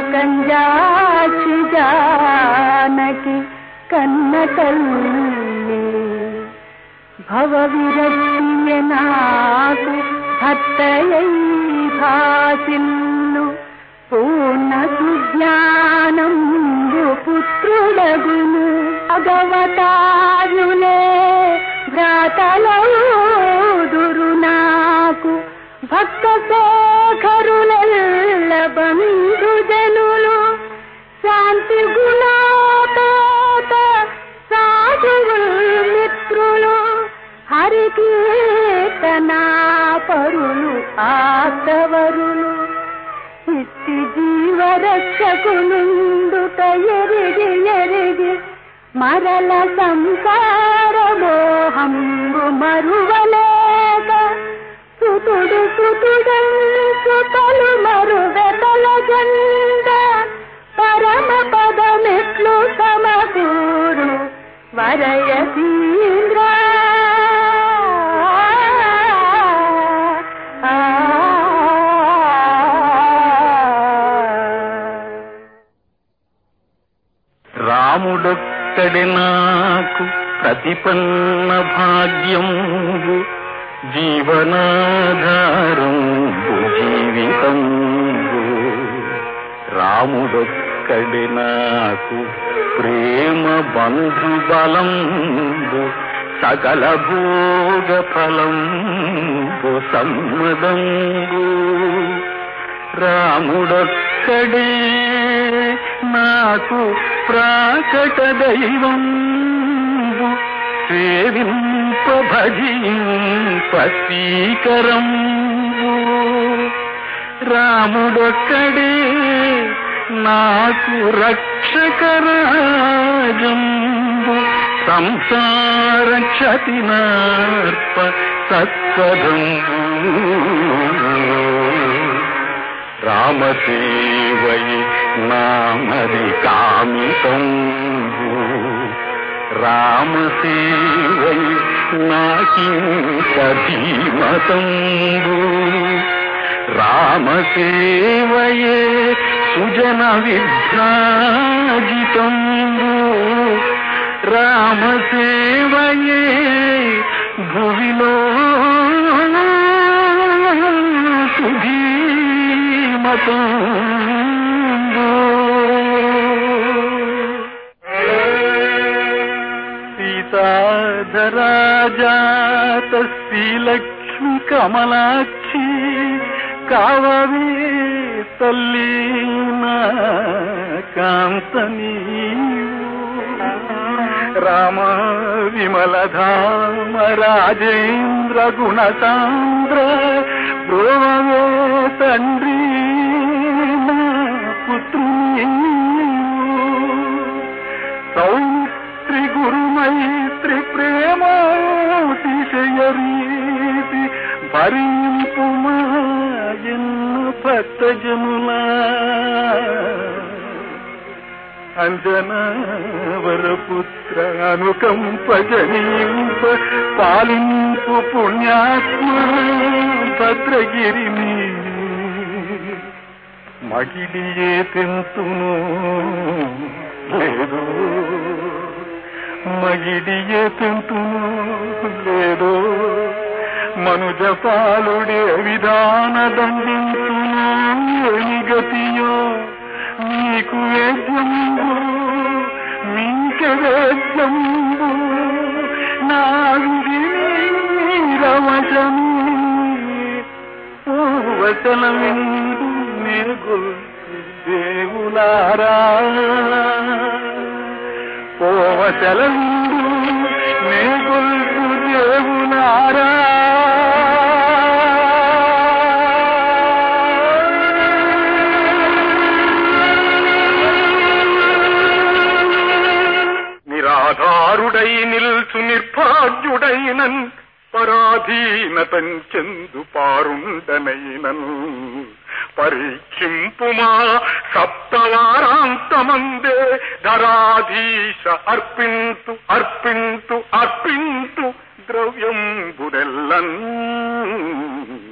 కంజాక్షి జానకి కన్న తల్లి భవ విరక్తియ నాకు భర్తయై భాసిల్లు పూర్ణ సుజ్ఞానం పుత్రుడగును భగవతాయులే భ్రాతలౌదురు నాకు భక్త శేఖరులెల్ల బంధుజనులు శాంతి గుణాపేత సాధువుల్ మిత్రులు హరికీర్తనా పరులు ఆస్తవరులు ఇట్టి జీవరక్షకునుండుట ఎరిగి ఎరిగి మరల సంసార మోహంబు మరువలేక సుతుడు సుతుడల్ సుతలు మరువెతల జండ పరమ పదమెట్లు సమకూరు వరయసీంద్ర రాముడొక్కడి నాకు ప్రతిపన్న భాగ్యంబు జీవనాధారంబు జీవితంబు రాముడొక్కడి నాకు ప్రేమ బంధు బలంబు సకల భోగ ఫలంబు సమ్మదంబు రాముడొక్కడే నాకు ప్రాకట దైవం సేవింప భజింప స్వీకరం రాముడొక్కడే నాకు రక్షకరాజంబు సంసార క్షతి నార్ప సత్పదంబు రామసేవయి నామది కామితంబు రామసేవయి నాకింక ధీమతంబు రామసేవయే సుజన విభ్రాజితంబు రామసేవయే భువిలో సుధీమతంబు సీతాధరాజాత శ్రీలక్ష్మి కమలాక్షి కావవే తల్లి నా కాంతని రామ విమలధామ రాజేంద్ర గుణసాంద్ర బ్రోవే తండ్రి నా పుత్రుని సౌత్రి గురుమైత్రి ప్రేమాతిశయరీతి భరింపుమా ఎన్ను భక్త జనులా అంజనవరపుత్ర అనుకంపజనీంప పాలింపు పుణ్యాత్మ భద్రగిరిని మగిలియే తెంతును లేదు మగిడియే తెంతును లేదు మనుజ పాలుడే విధాన దండించును ఏమి గతియో నీకు వేద్యంబు మీక వేద్యంబు నా రవశము వచనమిందు నేగొల్చి దేవులారా పోవచలందు నేగొల్పు దేవులారా నిరాధారుడై నిల్చు నిర్భాగ్యుడైనన్ పరాధీనతం చెందు పారుండనైనన్ పరీక్షింపుమా సప్తవారాంతమందే ధరాధీశ అర్పింతు అర్పింతు అర్పింతు ద్రవ్యం బుడెల్లన్